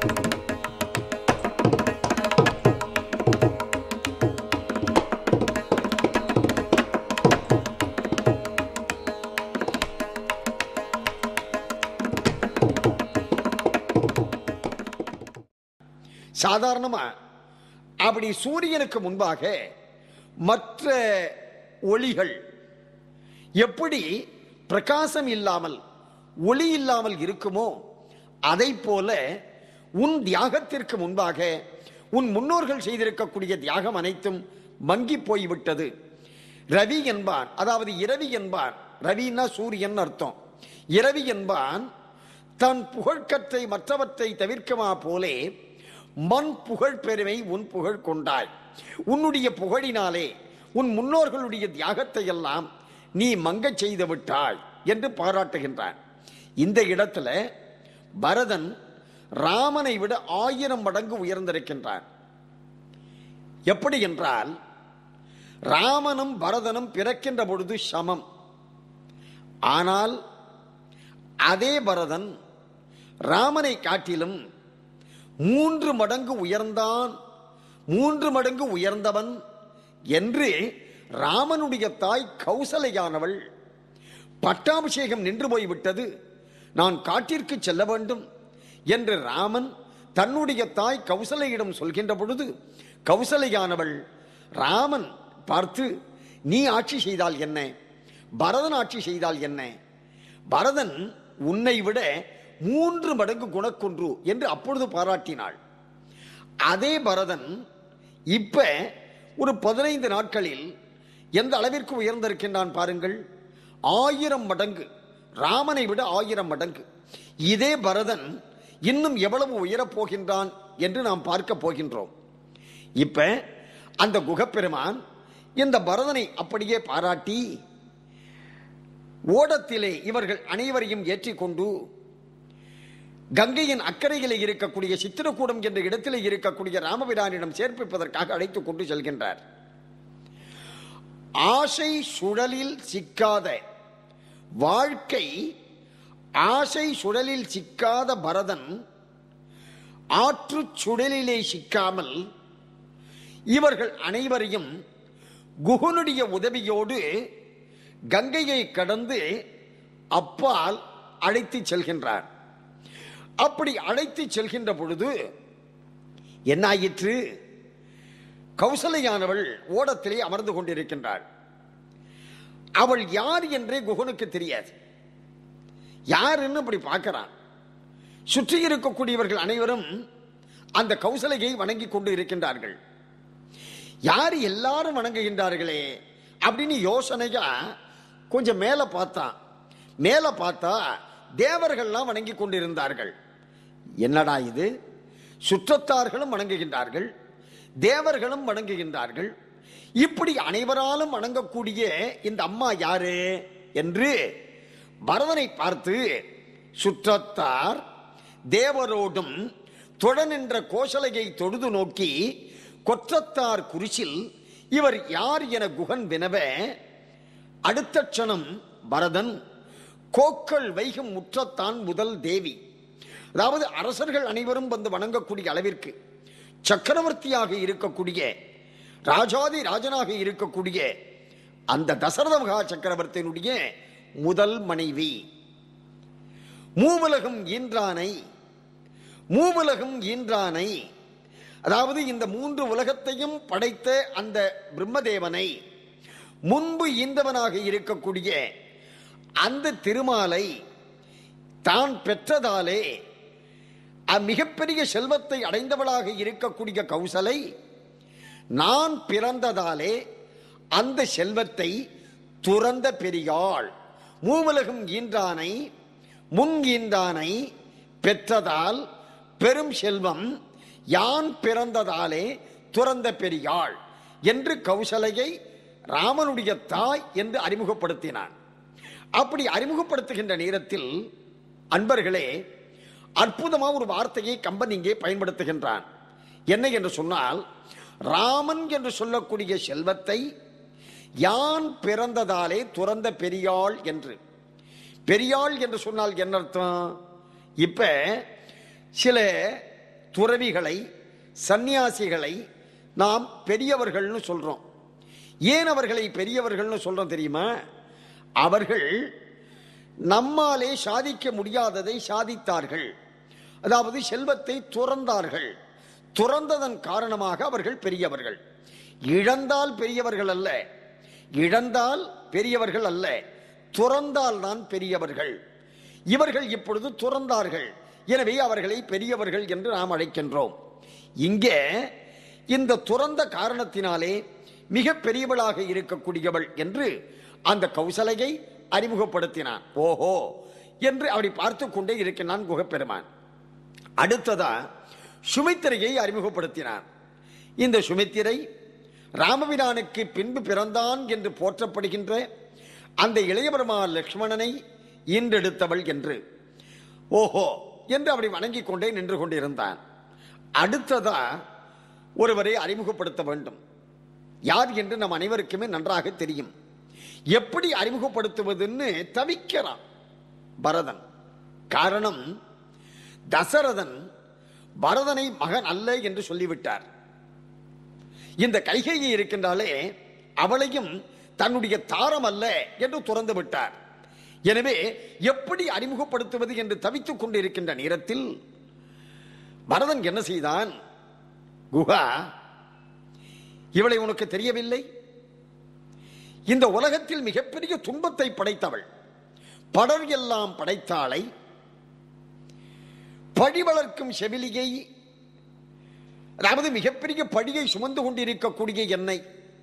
சாதாரணமா அப்படி சூரியனுக்கு முன்பாக மற்ற ஒளிகள் எப்படி பிரகாசம் இல்லாமல் ஒளி இல்லாமல் இருக்குமோ அதை போல உன் தியாகத்திற்கு முன்பாக உன் முன்னோர்கள் செய்திருக்கக்கூடிய தியாகம் அனைத்தும் மங்கி போய்விட்டது ரவி என்பான் அதாவது இரவி என்பான் ரவின்னா சூரியன் அர்த்தம் இரவி என்பான் தன் புகழ்கற்றை மற்றவற்றை தவிர்க்குமா போலே மண் புகழ் பெருமை உன் புகழ் கொண்டாய் உன்னுடைய புகழினாலே உன் முன்னோர்களுடைய தியாகத்தை எல்லாம் நீ மங்கச் செய்து விட்டாய் என்று பாராட்டுகின்றான் இந்த இடத்துல பரதன் ராமனை விட ஆயிரம் மடங்கு உயர்ந்திருக்கின்றான் எப்படி என்றால் ராமனும் பரதனும் பிறக்கின்ற பொழுது சமம் ஆனால் அதே பரதன் ராமனை காட்டிலும் மூன்று மடங்கு உயர்ந்தான் மூன்று மடங்கு உயர்ந்தவன் என்று ராமனுடைய தாய் கௌசலையானவள் பட்டாபிஷேகம் நின்று போய்விட்டது நான் காட்டிற்கு செல்ல வேண்டும் என்று ராமன் தன்னுடைய தாய் கௌசலையிடம் சொல்கின்ற பொழுது கௌசலையானவள் ராமன் பார்த்து நீ ஆட்சி செய்தால் என்ன பரதன் ஆட்சி செய்தால் என்ன பரதன் உன்னை விட மூன்று மடங்கு குணக்குன்று என்று அப்பொழுது பாராட்டினாள் அதே பரதன் இப்ப ஒரு பதினைந்து நாட்களில் எந்த அளவிற்கு உயர்ந்திருக்கின்றான் பாருங்கள் ஆயிரம் மடங்கு ராமனை விட ஆயிரம் மடங்கு இதே பரதன் இன்னும் எவ்வளவு உயரப் போகின்றான் என்று நாம் பார்க்க போகின்றோம் இப்ப அந்த குகப்பெருமான் இந்த பரதனை அப்படியே பாராட்டி ஓடத்திலே இவர்கள் அனைவரையும் ஏற்றிக்கொண்டு கங்கையின் அக்கறையிலே இருக்கக்கூடிய சித்திரக்கூடம் என்ற இடத்திலே இருக்கக்கூடிய ராமபிரானிடம் சேர்ப்பிப்பதற்காக அழைத்துக் கொண்டு செல்கின்றார் ஆசை சுழலில் சிக்காத வாழ்க்கை ஆசை சுழலில் சிக்காத பரதன் ஆற்றுச் சுழலிலே சிக்காமல் இவர்கள் அனைவரையும் குகனுடைய உதவியோடு கங்கையை கடந்து அப்பால் அழைத்து செல்கின்றார் அப்படி அழைத்து செல்கின்ற பொழுது என்னாயிற்று கௌசலையானவள் ஓடத்திலே அமர்ந்து கொண்டிருக்கின்றாள் அவள் யார் என்றே குகனுக்கு தெரியாது யாருன்னு அப்படி பார்க்கிறான் சுற்றி இருக்கக்கூடியவர்கள் அனைவரும் அந்த கௌசலையை வணங்கி கொண்டு இருக்கின்றார்கள் யார் எல்லாரும் வணங்குகின்றார்களே அப்படின்னு யோசனையா கொஞ்சம் மேலே பார்த்தான் மேலே பார்த்தா தேவர்கள்லாம் வணங்கி கொண்டிருந்தார்கள் என்னடா இது சுற்றத்தார்களும் வணங்குகின்றார்கள் தேவர்களும் வணங்குகின்றார்கள் இப்படி அனைவராலும் வணங்கக்கூடிய இந்த அம்மா யாரு என்று பரதனை பார்த்து சுற்றத்தார் தேவரோடும் தொட நின்ற கோசலையை தொழுது நோக்கி கொற்றத்தார் குறிச்சில் இவர் யார் என குகன் வினவ அடுத்த க்ஷணம் பரதன் கோக்கள் வைகும் முற்றத்தான் முதல் தேவி அதாவது அரசர்கள் அனைவரும் வந்து வணங்கக்கூடிய அளவிற்கு சக்கரவர்த்தியாக இருக்கக்கூடிய ராஜாதி ராஜனாக இருக்கக்கூடிய அந்த தசரத மகா சக்கரவர்த்தியினுடைய முதல் மனைவி மூவுலகம் ஈன்றானை மூவுலகம் ஈன்றானை அதாவது இந்த மூன்று உலகத்தையும் படைத்த அந்த பிரம்மதேவனை முன்பு ஈந்தவனாக இருக்கக்கூடிய அந்த திருமாலை தான் பெற்றதாலே மிகப்பெரிய செல்வத்தை அடைந்தவளாக இருக்கக்கூடிய கௌசலை நான் பிறந்ததாலே அந்த செல்வத்தை துறந்த பெரியாள் மூவுலகம் ஈன்றானை முன் ஈன்றானை பெற்றதால் பெரும் செல்வம் யான் பிறந்ததாலே துறந்த பெரியாள் என்று கௌசலையை ராமனுடைய தாய் என்று அறிமுகப்படுத்தினான் அப்படி அறிமுகப்படுத்துகின்ற நேரத்தில் அன்பர்களே அற்புதமாக ஒரு வார்த்தையை கம்பன் இங்கே பயன்படுத்துகின்றான் என்ன என்று சொன்னால் ராமன் என்று சொல்லக்கூடிய செல்வத்தை யான் பிறந்ததாலே துறந்த பெரியாள் என்று பெரியாள் என்று சொன்னால் என்ன அர்த்தம் இப்ப சில துறவிகளை சந்நியாசிகளை நாம் பெரியவர்கள்னு சொல்றோம் ஏன் அவர்களை பெரியவர்கள்னு சொல்றோம் தெரியுமா அவர்கள் நம்மாலே சாதிக்க முடியாததை சாதித்தார்கள் அதாவது செல்வத்தை துறந்தார்கள் துறந்ததன் காரணமாக அவர்கள் பெரியவர்கள் இழந்தால் பெரியவர்கள் அல்ல இழந்தால் பெரியவர்கள் அல்ல துறந்தால் தான் பெரியவர்கள் இவர்கள் இப்பொழுது துறந்தார்கள் எனவே அவர்களை பெரியவர்கள் என்று நாம் அழைக்கின்றோம் இங்கே இந்த துறந்த காரணத்தினாலே மிக பெரியவளாக இருக்கக்கூடியவள் என்று அந்த கௌசலையை அறிமுகப்படுத்தினான் ஓஹோ என்று அப்படி பார்த்து கொண்டே இருக்கிறான் குகப்பெருமான் அடுத்ததா சுமித்திரையை அறிமுகப்படுத்தினான் இந்த சுமித்திரை ராமபிரானுக்கு பின்பு பிறந்தான் என்று போற்றப்படுகின்ற அந்த இளையபெருமா லக்ஷ்மணனை ஈன்றெடுத்தவள் என்று ஓஹோ என்று அப்படி வணங்கிக் கொண்டே நின்று கொண்டிருந்தான் அடுத்ததா ஒருவரை அறிமுகப்படுத்த வேண்டும் யார் என்று நம் அனைவருக்குமே நன்றாக தெரியும் எப்படி அறிமுகப்படுத்துவதுன்னு தவிக்கிறான் பரதன் காரணம் தசரதன் பரதனை மகன் அல்ல என்று சொல்லிவிட்டார் இந்த கைகையை இருக்கின்றாலே அவளையும் தன்னுடைய தாரம் அல்ல என்று துறந்து விட்டார் எனவே எப்படி அறிமுகப்படுத்துவது என்று தவித்துக் கொண்டிருக்கின்ற நேரத்தில் பரதன் என்ன செய்தான் குஹா இவளை உனக்கு தெரியவில்லை இந்த உலகத்தில் மிகப்பெரிய துன்பத்தை படைத்தவள் படர் எல்லாம் படைத்தாளை பழி வளர்க்கும் செவிலியை அதாவது மிகப்பெரிய பழியை சுமந்து கொண்டிருக்கக்கூடிய என்னை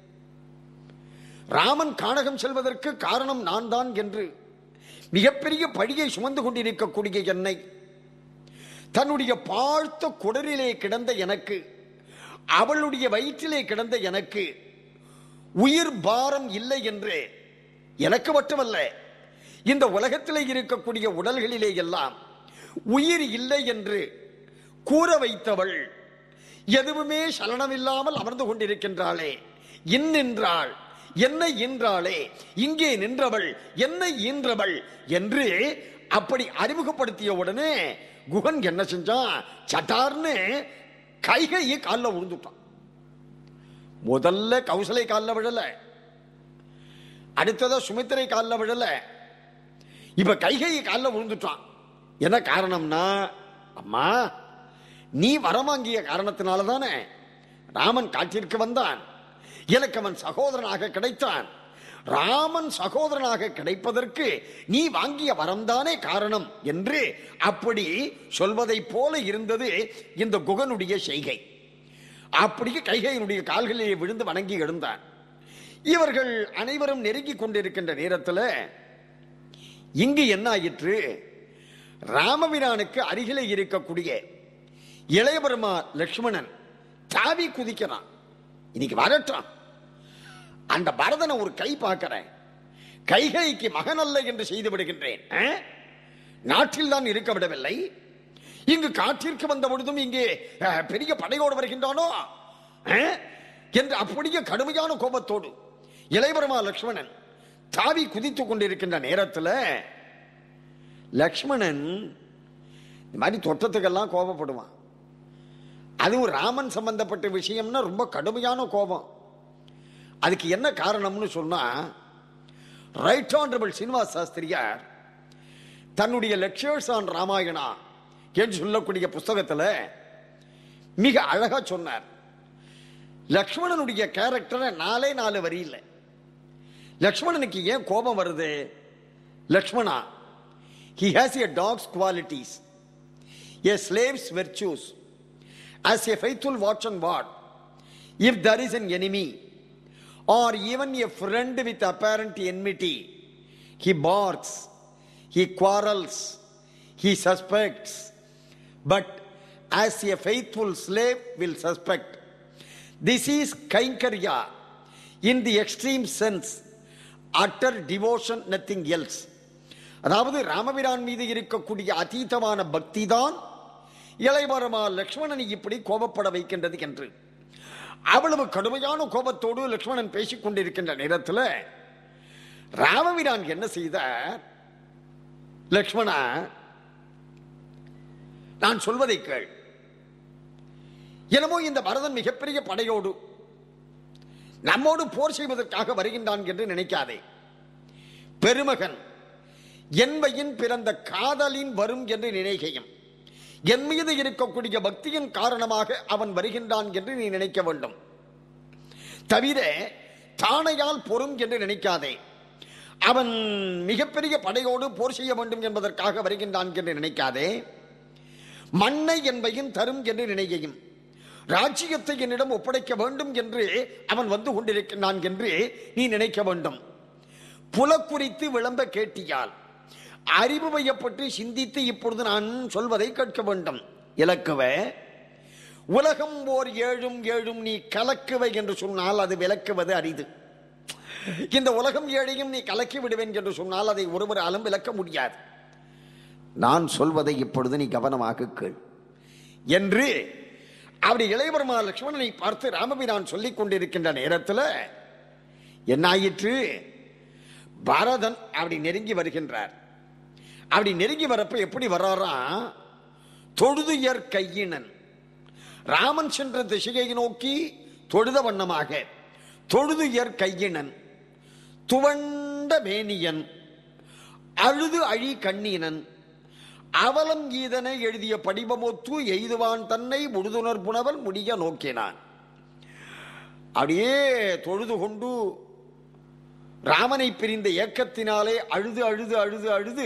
ராமன் கானகம் செல்வதற்கு காரணம் நான் தான் என்று மிகப்பெரிய பழியை சுமந்து கொண்டிருக்கக்கூடிய என்னை தன்னுடைய பார்த்த குடலிலே கிடந்த எனக்கு அவளுடைய வயிற்றிலே கிடந்த எனக்கு உயிர் பாரம் இல்லை என்று எனக்கு மட்டுமல்ல இந்த உலகத்திலே இருக்கக்கூடிய உடல்களிலே எல்லாம் உயிர் இல்லை என்று கூற வைத்தவள் எதுவுமே சலனமில்லாமல் அமர்ந்து கொண்டிருக்கின்றாளே இன்னின்றாள் என்னை ஈன்றாளே இங்கே நின்றவள் என்னை ஈன்றவள் என்று அப்படி அறிமுகப்படுத்திய உடனே குகன் என்ன செஞ்சான் சட்டார்னு கைகையை காலில் விழுந்துட்டான் முதல்ல கௌசலை காலில் விழல அடுத்ததா சுமித்திரை காலில் விழல இப்ப கைகையை காலில் விழுந்துட்டான் என்ன காரணம்னா அம்மா நீ வரமாங்கிய காரணத்தினால தானே ராமன் காட்டிற்கு வந்தான் எனக்கு அவன் சகோதரனாக கிடைத்தான் ராமன் சகோதரனாக கிடைப்பதற்கு நீ வாங்கிய வரம்தானே காரணம் என்று அப்படி சொல்வதைப் போல இருந்தது இந்த குகனுடைய செய்கை அப்படியே கைகையினுடைய கால்களிலே விழுந்து வணங்கி எழுந்தான் இவர்கள் அனைவரும் நெருங்கி கொண்டிருக்கின்ற நேரத்தில் இங்கு என்ன ஆயிற்று ராமபிரானுக்கு அருகிலே இருக்கக்கூடிய இளையபெருமா லக்ஷ்மணன் தாவி குதிக்கிறான் இன்னைக்கு வரட்டான் அந்த பரதனை ஒரு கை பார்க்கிறேன் கைகைக்கு மகன் அல்ல என்று செய்து விடுகின்றேன் ஆ? நாட்டில் தான் இருக்க விடவில்லை இங்கு காற்றிற்கு வந்த பொழுதும் இங்கே அஹ், பெரிய படையோடு வருகின்றானோ ஆ? என்று அப்படியே கடுமையான கோபத்தோடு இளையபெருமா லக்ஷ்மணன் தாவி குதித்துக் கொண்டிருக்கின்ற நேரத்தில் லக்ஷ்மணன் இந்த மாதிரி தொட்டத்துக்கெல்லாம் கோபப்படுவான் அதுவும் ராமன் சம்பந்தப்பட்ட விஷயம்னா ரொம்ப கடுமையான கோபம் அதுக்கு என்ன காரணம்னு சொன்னா ரைட் ஆனரபிள் சீனிவாஸ் சாஸ்திரியார் தன்னுடைய லெக்சர்ஸ் ஆன் ராமாயணா என்று சொல்லக்கூடிய புஸ்தகத்தில் மிக அழகா சொன்னார் லக்ஷ்மணனுடைய கேரக்டரை நாலே நாலு வரி இல்லை லக்ஷ்மணனுக்கு ஏன் கோபம் வருது Lakshmana he has a dog's qualities a slave's virtues as a faithful watch and ward if there is an enemy or even a friend with apparent enmity he barks he quarrels he suspects but as a faithful slave will suspect this is kaikarya in the extreme sense utter devotion nothing else அதாவது ராமபிரான் மீது இருக்கக்கூடிய அதீதமான பக்தி தான் இளையவரமா லக்ஷ்மணனை இப்படி கோபப்பட வைக்கின்றது என்று அவ்வளவு கடுமையான கோபத்தோடு லக்ஷ்மணன் பேசிக் கொண்டிருக்கின்ற நேரத்தில் ராமபிரான் என்ன செய்தார் லக்ஷ்மணா நான் சொல்வதை கேள் என்னமோ இந்த பரதன் மிகப்பெரிய படையோடு நம்மோடு போர் செய்வதற்காக வருகின்றான் என்று நினைக்காதே பெருமகன் என்பையின் பிறந்த காதலின் வரும் என்று நினைக்கையும் என் மீது இருக்கக்கூடிய பக்தியின் காரணமாக அவன் வருகின்றான் என்று நீ நினைக்க வேண்டும் தவிர தானையால் பொறும் என்று நினைக்காதே அவன் மிகப்பெரிய படையோடு போர் செய்ய வேண்டும் என்பதற்காக வருகின்றான் என்று நினைக்காதே மண்ணை என்பையும் தரும் என்று நினைக்கையும் ராஜ்யத்தை என்னிடம் ஒப்படைக்க வேண்டும் என்று அவன் வந்து கொண்டிருக்கின்றான் என்று நீ நினைக்க வேண்டும் புலக்குறித்து விளம்ப கேட்டியால் அறிவு மையப்பட்டு சிந்தித்து இப்பொழுது நான் சொல்வதை கேட்க வேண்டும் இலக்குவ உலகம் ஓர் ஏழும் ஏழும் நீ கலக்குவை என்று சொன்னால் அது விளக்குவது அரிது இந்த உலகம் ஏழையும் நீ கலக்கி விடுவேன் என்று சொன்னால் அதை ஒருவராலும் விளக்க முடியாது நான் சொல்வதை இப்பொழுது நீ கவனமாக கேள் என்று அப்படி இளையபெருமா லட்சுமணனை பார்த்து ராமபிரான் சொல்லிக் கொண்டிருக்கின்ற நேரத்தில் என்னாயிற்று பரதன் அப்படி நெருங்கி வருகின்றார் அப்படி நெருங்கி வரப்ப எப்படி வர்றாராம் தொழுதுயர் கையினன் ராமன் சென்ற திசையை நோக்கி தொழுத வண்ணமாக தொழுதுயர் கையினன் துவண்ட மேனியன் அழுது அழி கண்ணீனன் அவலம் கீதனை எழுதிய படிவமொத்து எய்துவான் தன்னை முழுதுணர் புனவல் முடிய நோக்கினான் அப்படியே தொழுது கொண்டு ராமனை பிரிந்த ஏக்கத்தினாலே அழுது அழுது அழுது அழுது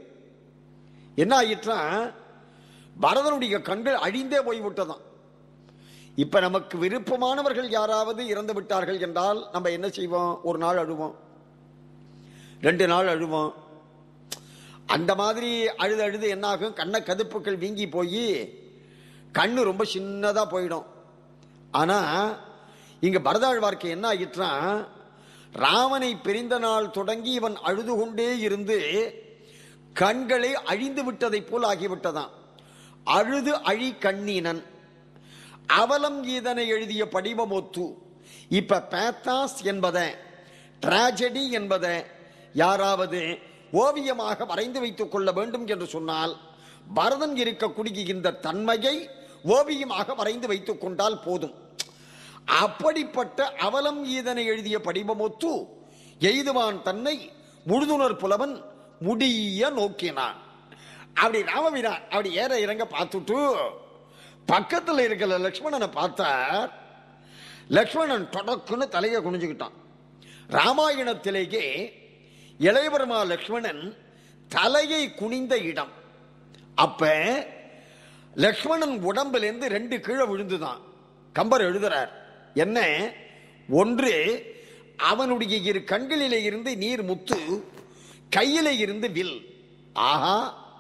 என்ன ஆயிற்றான் பரதனுடைய கண்கள் அழிந்தே போய்விட்டதாம் இப்ப நமக்கு விருப்பமானவர்கள் யாராவது இறந்து விட்டார்கள் என்றால் நம்ம என்ன செய்வோம் ஒரு நாள் அழுவோம் ரெண்டு நாள் அழுவோம் அந்த மாதிரி அழுது அழுது என்னாகும் கண்ண கதுப்புகள் வீங்கி போய் கண்ணு ரொம்ப சின்னதா போயிடும் ஆனா இங்க பரதாழ்வார்க்கு என்ன ஆயிற்றான் ராமனை பிரிந்த நாள் தொடங்கி இவன் அழுது கொண்டே இருந்து கண்களை அழிந்து விட்டதைப் போல் ஆகிவிட்டதாம் அழுது அழி கண்ணீனன் அவலம் கீதனை எழுதிய படிவமொத்து இப்ப பேத்தாஸ் என்பத டிராஜடி என்பத யாராவது ஓவியமாக வரைந்து வைத்துக் கொள்ள வேண்டும் என்று சொன்னால் பரதன் இருக்கக்கூடிய இந்த தன்மையை ஓவியமாக வரைந்து வைத்துக் கொண்டால் போதும் அப்படிப்பட்ட அவலம் ஈதனை எழுதிய படிவமொத்து எய்துவான் தன்னை முழுதுணர் புலவன் முடிய நோக்கினான் அப்படி ராமவீரான் அப்படி ஏற இறங்க பார்த்துட்டு பக்கத்தில் இருக்கிற லக்ஷ்மணனை பார்த்தார் லக்ஷ்மணன் தொடக்குன்னு தலையை குனிஞ்சுக்கிட்டான் ராமாயணத்திலேயே இளையபெருமா லக்ஷ்மணன் தலையை குனிந்த இடம் அப்ப லக்ஷ்மணன் உடம்பிலிருந்து ரெண்டு கீழே விழுந்துதான் கம்பர் எழுதுறார் என்ன ஒன்று அவனுடைய இரு கண்களிலே இருந்து நீர் முத்து கையிலே இருந்து வில் ஆஹா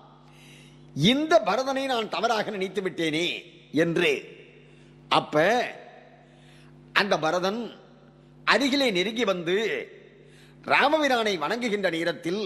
இந்த பரதனை நான் தவறாக நினைத்து விட்டேனே என்று அப்ப அந்த பரதன் அருகிலே நெருங்கி வந்து ராமபிரானை வணங்குகின்ற நேரத்தில்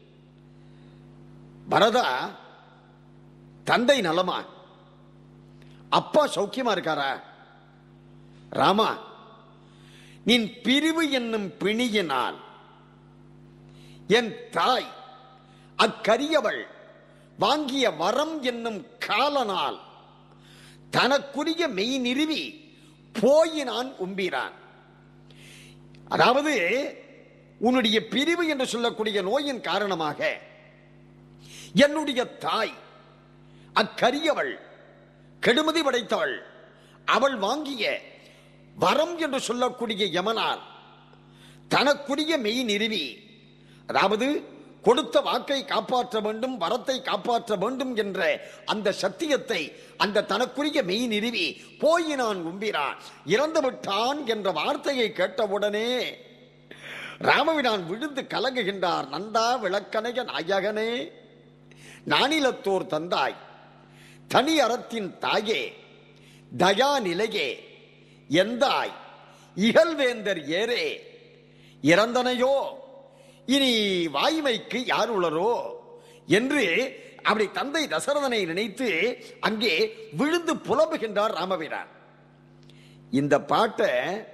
பரதா தந்தை நலமா அப்பா சௌக்கியமா இருக்காரா ராமா நின் பிரிவு என்னும் பிணியினால் என் தாய் அக்கரியவள் வாங்கிய வரம் என்னும் காலனால் தனக்குரிய மெய் நிறுவி போயினான் உம்பினான் அதாவது உன்னுடைய பிரிவு என்று சொல்லக்கூடிய நோயின் காரணமாக என்னுடைய தாய் அக்கரியவள் கெடுமதி படைத்தவள் அவள் வாங்கிய வரம் என்று சொல்லக்கூடிய யமனால் தனக்குரிய மெய் நிறுவி அதாவது கொடுத்த வாக்கை காப்பாற்ற வேண்டும் வரத்தை காப்பாற்ற வேண்டும் என்ற அந்த சத்தியத்தை அந்த தனக்குரிய மெய் நிறுவி போயினான் உம்பினான் இறந்து விட்டான் என்ற வார்த்தையை கேட்டவுடனே ராமவினான் விழுந்து கலங்குகின்றார் நந்தா விளக்கணைய நாயகனே நானிலத்தோர் தந்தாய் தனி அறத்தின் தாயே தயா நிலையே எந்தாய் இகழ்வேந்தர் ஏரே இறந்தனையோ இனி வாய்மைக்கு யார் உளரோ என்று அப்படி தந்தை தசரதனை நினைத்து அங்கே விழுந்து புலம்புகின்றார் ராமவீரன் இந்த பாட்டை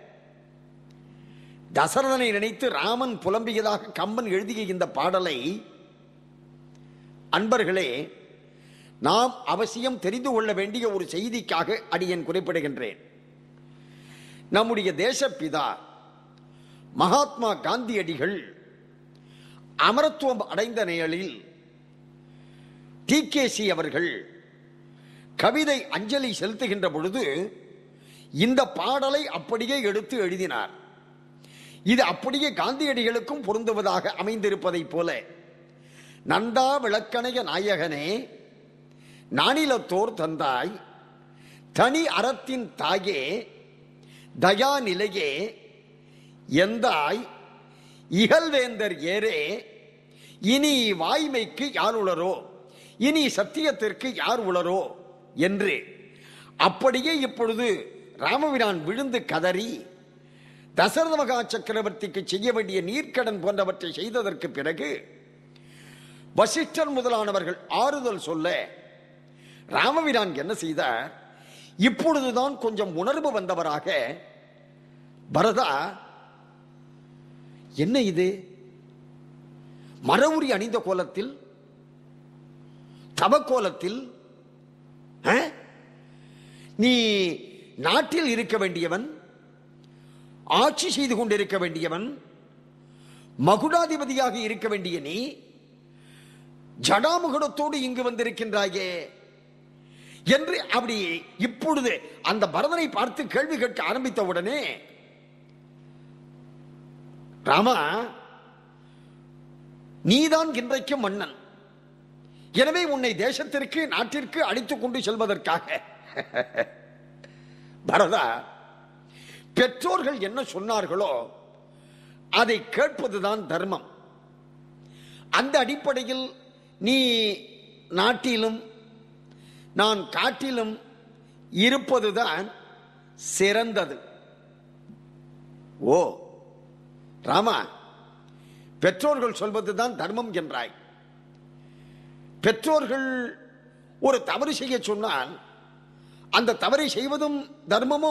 தசரதனை நினைத்து ராமன் புலம்பியதாக கம்பன் எழுதிய இந்த பாடலை அன்பர்களே நாம் அவசியம் தெரிந்து கொள்ள வேண்டிய ஒரு செய்திக்காக அடியேன் குறிப்பிடுகின்றேன் நம்முடைய தேசப்பிதா மகாத்மா காந்தியடிகள் அமரத்துவம் அடைந்த நிலையில் டிகேசி அவர்கள் கவிதை அஞ்சலி செலுத்துகின்ற பொழுது இந்த பாடலை அப்படியே எடுத்து எழுதினார் இது அப்படியே காந்தியடிகளுக்கும் பொருந்துவதாக அமைந்திருப்பதைப் போல நந்தா விளக்கணைய நாயகனே நானிலத்தோர் தந்தாய் தனி அறத்தின் தாயே தயா நிலையே எந்தாய் இகழ்வேந்தர் ஏரே இனி வாய்மைக்கு யார் உளரோ இனி சத்தியத்திற்கு யார் உளரோ என்று அப்படியே இப்பொழுது ராமபிரான் விழுந்து கதறி தசரத மகா சக்கரவர்த்திக்கு செய்ய வேண்டிய நீர்க்கடன் போன்றவற்றை செய்ததற்கு பிறகு வசிஷ்டர் முதலானவர்கள் ஆறுதல் சொல்ல ராமபிரான் என்ன செய்தார் இப்பொழுதுதான் கொஞ்சம் உணர்வு வந்தவராக பரதா என்ன இது மரவுரி அணிந்த கோலத்தில் தவக்கோலத்தில் ஆ? நீ நாட்டில் இருக்க வேண்டியவன் ஆட்சி செய்து கொண்டிருக்க வேண்டியவன் மகுடாதிபதியாக இருக்க வேண்டிய நீ ஜடாமுகடத்தோடு இங்கு வந்திருக்கின்றாயே என்று அப்படி இப்பொழுது அந்த பரதனை பார்த்து கேள்வி கேட்க ஆரம்பித்த உடனே ராமா நீதான் இன்றைக்கு மன்னன் எனவே உன்னை தேசத்திற்கு நாட்டிற்கு அழைத்துக் கொண்டு செல்வதற்காக பரதா பெற்றோர்கள் என்ன சொன்னார்களோ அதை கேட்பதுதான் தர்மம் அந்த அடிப்படையில் நீ நாட்டிலும் நான் காட்டிலும் இருப்பதுதான் சிறந்தது ஓ ராமா பெற்றோர்கள் சொல்வதுதான் தர்மம் என்றாய் பெற்றோர்கள் ஒரு தவறு செய்ய சொன்னால் அந்த தவறை செய்வதும் தர்மமோ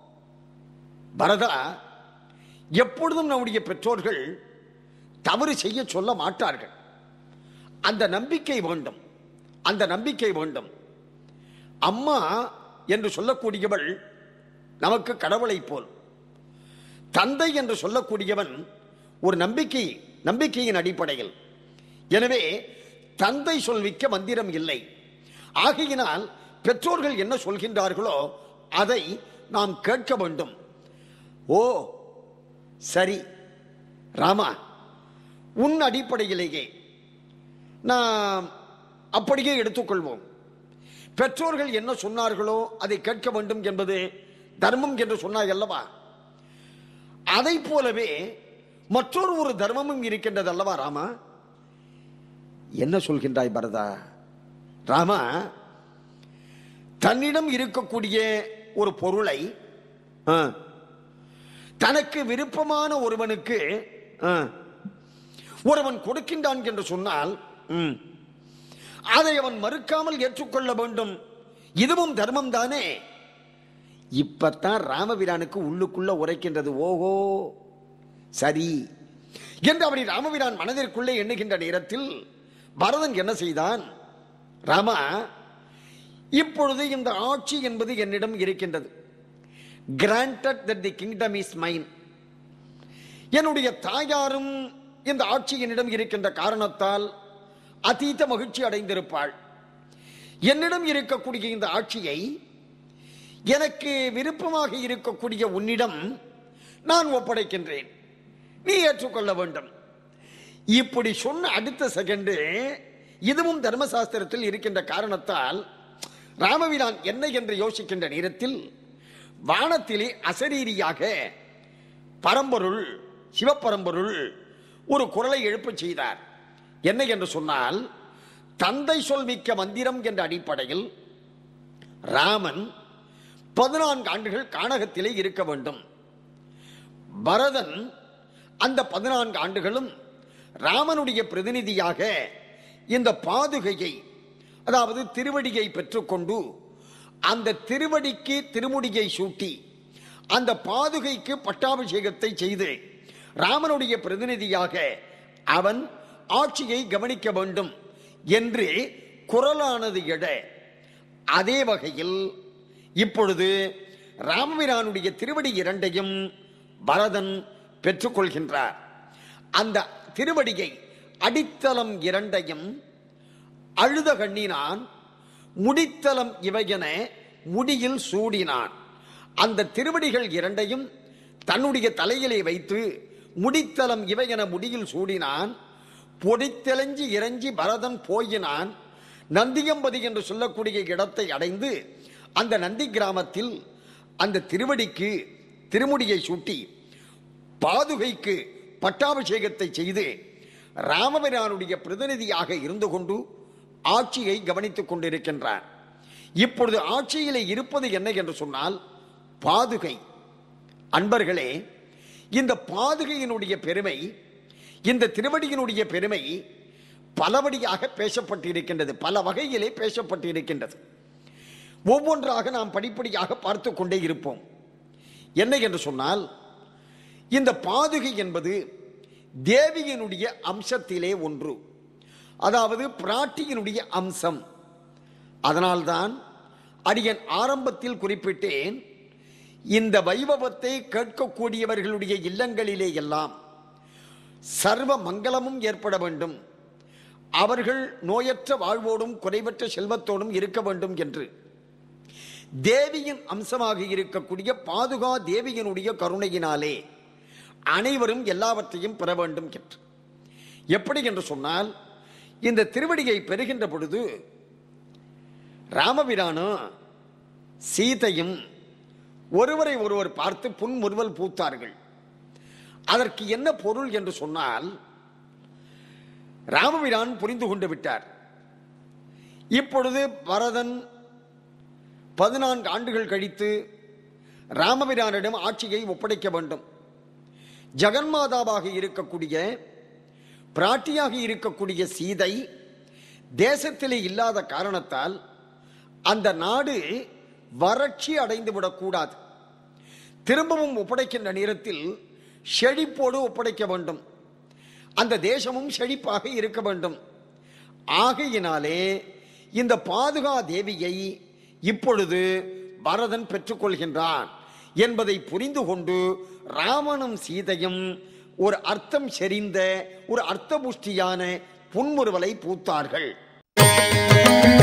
பரதா எப்பொழுதும் நம்முடைய பெற்றோர்கள் தவறு செய்ய சொல்ல மாட்டார்கள் அந்த நம்பிக்கை வேண்டும் அந்த நம்பிக்கை வேண்டும் அம்மா என்று சொல்லக்கூடியவள் நமக்கு கடவுளைப் போல் தந்தை என்று சொல்லக்கூடியவன் ஒரு நம்பிக்கை நம்பிக்கையின் அடிப்படையில் எனவே தந்தை சொல்விக்க மந்திரம் இல்லை ஆகையினால் பெற்றோர்கள் என்ன சொல்கின்றார்களோ அதை நாம் கேட்க வேண்டும் ஓ சரி ராமா உன் அடிப்படையிலேயே நாம் அப்படியே எடுத்துக்கொள்வோம் பெற்றோர்கள் என்ன சொன்னார்களோ அதை கேட்க வேண்டும் என்பது தர்மம் என்று சொன்னாய் அல்லவா அதை போலவே மற்றொரு ஒரு தர்மமும் இருக்கின்றது அல்லவா ராமா என்ன சொல்கின்றாய் பரதா ராமா தன்னிடம் இருக்கக்கூடிய ஒரு பொருளை ஆ, தனக்கு விருப்பமான ஒருவனுக்கு ஆ, ஒருவன் கொடுக்கின்றான் என்று சொன்னால் ம், அதை அவன் மறுக்காமல் ஏற்றுக்கொள்ள வேண்டும் இதுவும் தர்மம் தானே இப்பத்தான் ராமபிரானுக்கு உள்ளுக்குள்ள உரைக்கின்றது ஓஹோ சரி என்று அப்படி ராமபிரான் மனதிற்குள்ளே எண்ணுகின்ற நேரத்தில் பரதன் என்ன செய்தான் ராமா இப்பொழுது இந்த ஆட்சி என்பது என்னிடம் இருக்கின்றது granted that the kingdom is mine என்னுடைய தாயாரும் இந்த ஆட்சி என்னிடம் இருக்கின்ற காரணத்தால் அதீத மகிழ்ச்சி அடைந்திருப்பாள் என்னிடம் இருக்கக்கூடிய இந்த ஆட்சியை எனக்கு விருப்பமாக இருக்கக்கூடிய உன்னிடம் நான் ஒப்படைக்கின்றேன் நீ ஏற்றுக்கொள்ள வேண்டும் இப்படி சொன்ன அடுத்த செகண்டு இதுவும் தர்மசாஸ்திரத்தில் இருக்கின்ற காரணத்தால் ராமவிரான் என்ன என்று யோசிக்கின்ற நேரத்தில் வானத்திலே அசரீரியாக பரம்பொருள் சிவபரம்பொருள் ஒரு குரலை எழுப்பச் செய்தார் என்ன என்று சொன்னால் தந்தை சொல்மிக்க மந்திரம் என்ற அடிப்படையில் ராமன் பதினான்கு ஆண்டுகள் கானகத்திலே இருக்க வேண்டும் பரதன் அந்த பதினான்கு ஆண்டுகளும் ராமனுடைய பிரதிநிதியாக இந்த பாதுகையை அதாவது திருவடியை பெற்றுக்கொண்டு அந்த திருவடிக்கு திருமுடியை சூட்டி அந்த பாதுகைக்கு பட்டாபிஷேகத்தை செய்து ராமனுடைய பிரதிநிதியாக அவன் ஆட்சியை கவனிக்க வேண்டும் என்று குரலானது எழ அதே வகையில் இப்பொழுது ராமபிரானுடைய திருவடி இரண்டையும் பரதன் பெற்றுக்கொள்கின்றார் அந்த திருவடியை அடித்தளம் இரண்டையும் அழுத கண்ணினான் முடித்தலம் இவையென முடியில் சூடினான் அந்த திருவடிகள் இரண்டையும் தன்னுடைய தலையிலே வைத்து முடித்தலம் இவையென முடியில் சூடினான் பொடித்தெளஞ்சி இறஞ்சி பரதன் போயினான் நந்தியம்பதி என்று சொல்லக்கூடிய இடத்தை அடைந்து அந்த நந்தி கிராமத்தில் அந்த திருவடிக்கு திருமுடியை சூட்டி பாதுகைக்கு பட்டாபிஷேகத்தை செய்து ராமபிரானுடைய பிரதிநிதியாக இருந்து கொண்டு ஆட்சியை கவனித்துக் கொண்டிருக்கின்றார் இப்பொழுது ஆட்சியிலே இருப்பது என்ன என்று சொன்னால் பாதுகை அன்பர்களே இந்த பாதுகையினுடைய பெருமை இந்த திருவடியினுடைய பெருமை பலவடியாக பேசப்பட்டிருக்கின்றது பல வகையிலே பேசப்பட்டிருக்கின்றது ஒவ்வொன்றாக நாம் படிப்படியாக பார்த்து கொண்டே இருப்போம் என்ன என்று சொன்னால் இந்த பாதுகை என்பது தேவியினுடைய அம்சத்திலே ஒன்று அதாவது பிராட்டியினுடைய அம்சம் அதனால்தான் அடியன் ஆரம்பத்தில் குறிப்பிட்டேன் இந்த வைபவத்தை கேட்கக்கூடியவர்களுடைய இல்லங்களிலே எல்லாம் சர்வ மங்களமும் ஏற்பட வேண்டும் அவர்கள் நோயற்ற வாழ்வோடும் குறைவற்ற செல்வத்தோடும் இருக்க வேண்டும் என்று தேவியின் அம்சமாக இருக்கக்கூடிய பாதுகா தேவியினுடைய கருணையினாலே அனைவரும் எல்லாவற்றையும் பெற வேண்டும் என்று எப்படி என்று சொன்னால் இந்த திருவடியை பெறுகின்ற பொழுது ராமபிரானும் சீதையும் ஒருவரை ஒருவர் பார்த்து புன்முறுவல் பூத்தார்கள் அதற்கு என்ன பொருள் என்று சொன்னால் ராமபிரான் புரிந்து கொண்டு விட்டார் இப்பொழுது பரதன் பதினான்கு ஆண்டுகள் கழித்து ராமபிரானிடம் ஆட்சியை ஒப்படைக்க வேண்டும் ஜெகன்மாதாவாக இருக்கக்கூடிய பிராட்டியாக இருக்கக்கூடிய சீதை தேசத்திலே இல்லாத காரணத்தால் அந்த நாடு வறட்சி அடைந்து விடக்கூடாது திரும்பவும் ஒப்படைக்கின்ற நேரத்தில் செழிப்போடு ஒப்படைக்க வேண்டும் அந்த தேசமும் செழிப்பாக இருக்க வேண்டும் ஆகையினாலே இந்த பாதுகா தேவியை இப்பொழுது பரதன் பெற்றுக்கொள்கின்றான் என்பதை புரிந்து கொண்டு ராமனும் சீதையும் ஒரு அர்த்தம் செறிந்த ஒரு அர்த்தபுஷ்டியான புன்முறுவலை பூத்தார்கள்